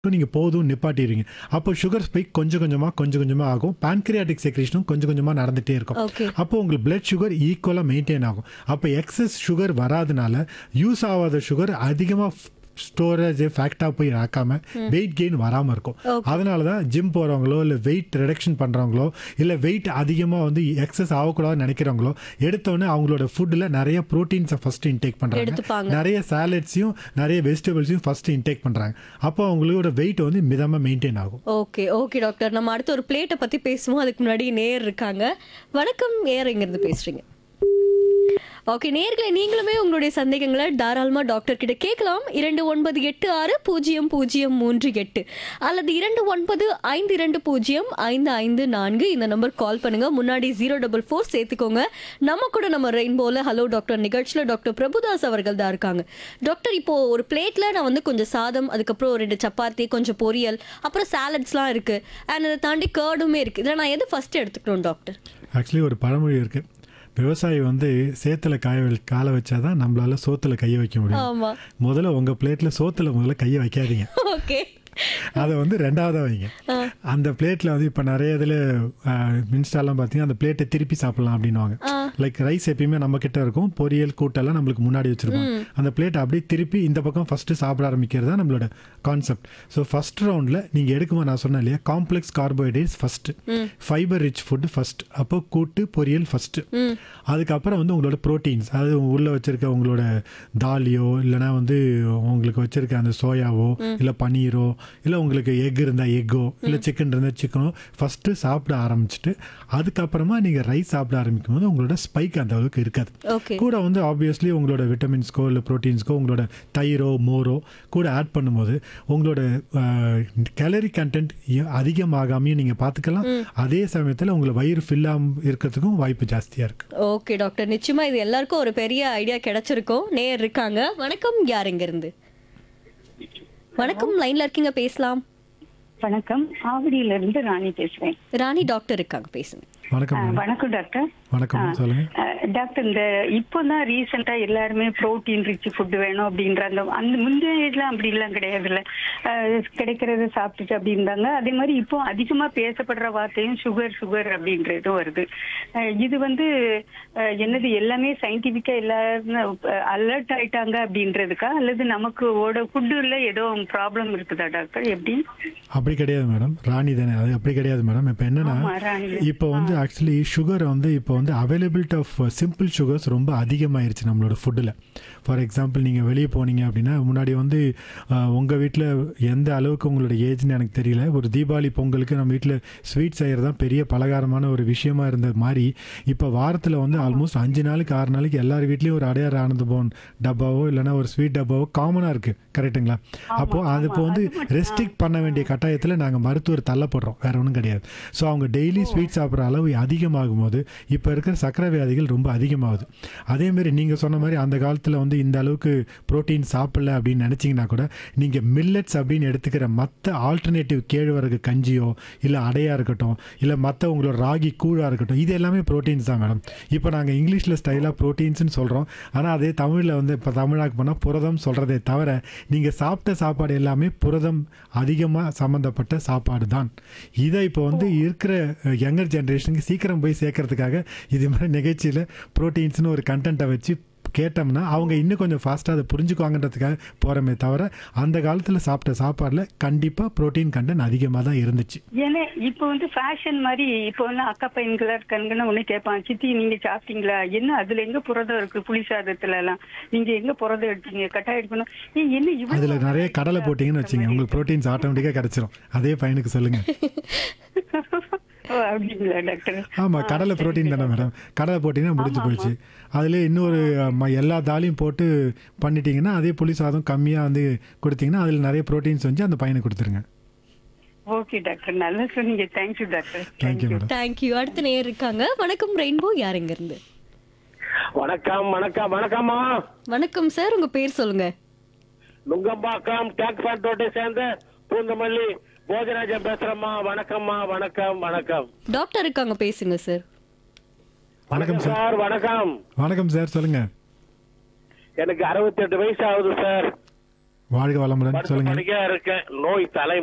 நீங்க போதும் நிப்பாட்டிடுவீங்க அப்போ சுகர் ஸ்பைக் கொஞ்சம் கொஞ்சமா கொஞ்சம் கொஞ்சமா ஆகும் pancreatic செக்ரேஷனும் கொஞ்சம் கொஞ்சமா நடந்துட்டே இருக்கும் ஓகே அப்போ உங்களுக்கு பிளட் சுகர் ஈக்குவலாக மெயின்டைன் ஆகும் அப்போ எக்ஸஸ் சுகர் வராதனால யூஸ் ஆகாத சுகர் அதிகமாக ஸ்டோரேஜ் ஃபேக்டாக போய் ஆக்காம வெயிட் கெயின் வராமல் இருக்கும் Okay. அதனால தான் ஜிம் போகிறவங்களோ இல்லை வெயிட் ரிடக்ஷன் பண்ணுறவங்களோ இல்லை வெயிட் அதிகமாக வந்து எக்ஸஸ் ஆகக்கூடாதுன்னு நினைக்கிறவங்களோ எடுத்தோடனே அவங்களோட ஃபுட்டில் நிறைய ப்ரோட்டீன்ஸை ஃபர்ஸ்ட் இன்டேக் பண்ணுறாங்க எடுத்துப்பாங்க. நிறைய சாலட்ஸையும் நிறைய வெஜிடபிள்ஸையும் ஃபர்ஸ்ட் இன்டேக் பண்ணுறாங்க அப்போ அவங்களோட வெயிட் வந்து மிதமாக மெயின்டைன் ஆகும் ஓகே ஓகே டாக்டர் நம்ம அடுத்து ஒரு பிளேட்டை பத்தி பேசுவோம் அதுக்கு முன்னாடி நேர் இருக்காங்க வணக்கம் நேர் எங்க இருந்து பேசுறீங்க ஓகே நேர்களை நீங்களுமே உங்களுடைய சந்தேகங்களை தாராளமா டாக்டர் கிட்ட கேட்கலாம் இரண்டு ஒன்பது எட்டு ஆறு பூஜ்ஜியம் பூஜ்ஜியம் மூன்று எட்டு அல்லது இரண்டு ஒன்பது ஐந்து இரண்டு பூஜ்ஜியம் ஐந்து ஐந்து நான்கு இந்த நம்பர் கால் பண்ணுங்க முன்னாடி ஜீரோ டபுள் ஃபோர் சேர்த்துக்கோங்க நம்ம கூட நம்ம ரெயின்போல ஹலோ டாக்டர் நிகழ்ச்சியில் டாக்டர் பிரபுதாஸ் அவர்கள் தான் இருக்காங்க டாக்டர் இப்போ ஒரு பிளேட்ல நான் வந்து கொஞ்சம் சாதம் அதுக்கப்புறம் ரெண்டு சப்பாத்தி கொஞ்சம் பொரியல் அப்புறம் சாலட்ஸ்லாம் இருக்கு அண்ட் அதை தாண்டி கேர்டுமே இருக்கு இதில் நான் எது ஃபர்ஸ்ட் எடுத்துக்கணும் டாக்டர் ஆக்சுவலி ஒரு பழமொழி இருக்கு விவசாயி வந்து சேத்துல காய வை- காலை வச்சாதான் நம்மளால சோத்துல கைய வைக்க முடியும் ஆமா முதல்ல உங்க பிளேட்ல சோத்துல முதல்ல கைய வைக்காதீங்க ஓகே அதை வந்து ரெண்டாவதா வைங்க அந்த பிளேட்ல வந்து இப்போ நிறைய இதில் இன்ஸ்டாலாம் பார்த்தீங்கன்னா அந்த பிளேட்டை திருப்பி சாப்பிடலாம் அப்படின்னுவாங்க லைக் ரைஸ் எப்பயுமே நம்ம கிட்ட இருக்கும் பொரியல் கூட்டெல்லாம் நம்மளுக்கு முன்னாடி வச்சிருப்போம் அந்த பிளேட் அப்படியே திருப்பி இந்த பக்கம் ஃபர்ஸ்ட் சாப்பிட ஆரம்பிக்கிறது தான் நம்மளோட கான்செப்ட் ஸோ ஃபர்ஸ்ட் ரவுண்டில் நீங்கள் எடுக்கும்போது நான் சொன்னேன் இல்லையா complex carbohydrates first fibre rich food first அப்போ கூட்டு பொரியல் ஃபர்ஸ்ட் அதுக்கப்புறம் வந்து உங்களோட ப்ரோட்டீன்ஸ் அது உள்ள வச்சிருக்க உங்களோட தாலியோ இல்லைனா வந்து உங்களுக்கு வச்சிருக்க அந்த சோயாவோ இல்லை பன்னீரோ இல்லை உங்களுக்கு எக் இருந்தால் எக்கோ இல்லை சிக்கன் இருந்தால் சிக்கனோ ஃபஸ்ட்டு சாப்பிட ஆரம்பிச்சுட்டு அதுக்கப்புறமா நீங்கள் ரைஸ் சாப்பிட ஆரம்பிக்கும் போது உங்களோட ஸ்பைக் அந்த அளவுக்கு இருக்காது ஓகே கூட வந்து ஆப்வியஸ்லி உங்களோட விட்டமின்ஸ்க்கோ இல்லை ப்ரோட்டீன்ஸ்க்கோ உங்களோட தயிரோ மோரோ கூட ஆட் பண்ணும்போது உங்களோட கேலரி கண்டென்ட் அதிகமாகாமையும் நீங்கள் பார்த்துக்கலாம் அதே சமயத்தில் உங்களை வயிறு ஃபில்லாம இருக்கிறதுக்கும் வாய்ப்பு ஜாஸ்தியாக இருக்குது ஓகே டாக்டர் நிச்சயமா இது எல்லாருக்கும் ஒரு பெரிய ஐடியா கிடைச்சிருக்கும் நேர் இருக்காங்க வணக்கம் யார் எங்க இருந்து வணக்கம் லைன்ல இருக்கீங்க பேசலாம் வணக்கம் ஆவடியில இருந்து ராணி பேசுறேன் ராணி டாக்டர் இருக்காங்க பேசுங்க வணக்கம் அஹ், மேடம். வணக்கம் டாக்டர் வணக்கம் சொல்லுங்க அஹ், டாக்டர் இந்த இப்போதான் ரீசெண்டா எல்லாருமே புரோட்டீன் ரிச் ஃபுட் வேணும் அப்படின்ற அந்த அந்த முந்தைய எல்லாம் அப்படி எல்லாம் கிடையாதுல்ல அஹ், கிடைக்கிறத சாப்பிட்டுட்டு அப்படி இருந்தாங்க அதே மாதிரி இப்போ அதிகமா பேசப்படுற வார்த்தையும் சுகர் சுகர் அப்படின்றதும் வருது அஹ், இது வந்து அஹ், என்னது எல்லாமே சயின்டிபிக்கா எல்லாரும் அலர்ட் ஆயிட்டாங்க அப்படின்றதுக்கா அல்லது நமக்கு ஓட ஃபுட்டுல ஏதோ ப்ராப்ளம் இருக்குதா டாக்டர் எப்படி அப்படி கிடையாது மேடம் ராணி தானே அது அப்படி கிடையாது மேடம் இப்போ என்னன்னா ஆமா, ராணி. இப்போ வந்து ஆக்சுவலி சுகர் வந்து இப்போ வந்து அவைலபிலிட்டி ஆஃப் சிம்பிள் சுகர்ஸ் ரொம்ப அதிகமாயிருச்சு நம்மளோட ஃபுட்டில் ஃபார் எக்ஸாம்பிள் நீங்கள் வெளியே போனீங்க அப்படின்னா முன்னாடி வந்து உங்கள் வீட்டில் எந்த அளவுக்கு உங்களோட ஏஜ்னு எனக்கு தெரியல ஒரு தீபாவளி பொங்கலுக்கு நம்ம வீட்டில் ஸ்வீட் செய்கிறது தான் பெரிய பலகாரமான ஒரு விஷயமா இருந்த மாதிரி இப்போ வாரத்தில் வந்து ஆல்மோஸ்ட் அஞ்சு நாளைக்கு ஆறு நாளைக்கு எல்லார் வீட்லேயும் ஒரு அடையாறு ஆனந்த பவன் டப்பாவோ இல்லைன்னா ஒரு ஸ்வீட் டப்பாவோ காமனாக இருக்குது கரெக்ட்டுங்களா அப்போது அது இப்போ வந்து ரெஸ்ட்ரிக்ட் பண்ண வேண்டிய கட்டாயத்தில் நாங்கள் மருத்துவர் தள்ளப்படுறோம் வேற ஒன்றும் கிடையாது ஸோ அவங்க டெய்லி ஸ்வீட் சாப்பிட்ற அளவு அதிகமாகும் போது இப்போ இருக்கிற சக்கரை வியாதிகள் ரொம்ப அதிகமாகுது அதேமாரி நீங்கள் சொன்ன மாதிரி அந்த காலத்தில் வந்து இந்த அளவுக்கு புரோட்டீன் சாப்பிடல அப்படின்னு நினச்சிங்கன்னா கூட நீங்கள் மில்லட்ஸ் அப்படின்னு எடுத்துக்கிற மற்ற ஆல்டர்னேட்டிவ் கேழ்வரகு கஞ்சியோ இல்லை அடையாக இருக்கட்டும் இல்லை மற்ற உங்களோட ராகி கூழாக இருக்கட்டும் இது எல்லாமே ப்ரோட்டீன்ஸ் தான் மேடம் இப்போ நாங்கள் இங்கிலீஷில் ஸ்டைலாக ப்ரோட்டீன்ஸ்னு சொல்கிறோம் ஆனால் அதே தமிழில் வந்து இப்போ தமிழாக்கு போனால் புரதம் சொல்கிறதே தவிர நீங்கள் சாப்பிட்ட சாப்பாடு எல்லாமே புரதம் அதிகமாக சம்மந்தப்பட்ட சாப்பாடு தான் இதை இப்போ வந்து இருக்கிற யங்கர் ஜென்ரேஷனுக்கு சீக்கிரம் போய் சேர்க்கறதுக்காக இது மாதிரி நிகழ்ச்சியில் ப்ரோட்டீன்ஸ்னு ஒரு கண்டென்ட்டை வச்சு கேட்டோம்னா அவங்க இன்னும் கொஞ்சம் ஃபாஸ்ட்டாக அதை புரிஞ்சுக்குவாங்கன்றதுக்காக போகிறோமே தவிர அந்த காலத்தில் சாப்பிட்ட சாப்பாடில் கண்டிப்பாக ப்ரோட்டீன் கண்டென்ட் அதிகமாக தான் இருந்துச்சு ஏன்னா இப்போ வந்து ஃபேஷன் மாதிரி இப்போ வந்து அக்கா பையன்களா இருக்காங்கன்னு ஒண்ணு கேட்பான் சித்தி நீங்க சாப்பிட்டீங்களா என்ன அதுல எங்க புரதம் இருக்கு புளி சாதத்துல எல்லாம் நீங்க எங்க புரதம் எடுத்தீங்க கட்டாயம் எடுக்கணும் ஏய், என்ன இவ்வளவு அதில் நிறைய கடலை போட்டிங்கன்னு வச்சுங்க உங்களுக்கு ப்ரோட்டீன்ஸ் ஆட்டோமேட்டிக்காக கிடச்சிரும் அதே பையனுக்கு சொல்லுங்கள் ஓ, அப்படிங்களா டாக்டர் ஆமாம் கடலை ப்ரோட்டீன் தானே மேடம் கடலை போட்டிங்கன்னா முடிஞ்சு போயிடுச்சு அதில் இன்னொரு ம, எல்லா தாலியும் போட்டு பண்ணிட்டீங்கன்னா அதே புளி சாதம் கம்மியாக வந்து கொடுத்தீங்கன்னா அதில் நிறைய ப்ரோட்டீன்ஸ் வந்து அந்த பையனுக்கு கொடுத்துருங்க ஓகே டாக்டர் நல்லா சொன்னீங்க thank you doctor thank you madam thank you அடுத்து நேர் இருக்காங்க வணக்கம் ரெயின்போ யார் எங்க இருந்து வணக்கம் வணக்கம் வணக்கம்மா வணக்கம் சார் உங்க பேர் சொல்லுங்க நுங்கம்பாக்கம் டேக் ஃபேக்டோட்டை சேர்ந்த பூந்தமல்லி போஜராஜன் பேசுறேம்மா வணக்கம்மா வணக்கம் வணக்கம் டாக்டர் இருக்காங்க பேசுங்க சார் வணக்கம் சார் சார் வணக்கம் வணக்கம் சார் சொல்லுங்கள் எனக்கு அறுபத்தெட்டு வயசு ஆகுது சார் வாழ்க வளமுடன் படுத்த சொல்லுங்க படுக்கையா இருக்கேன் நோய் தலை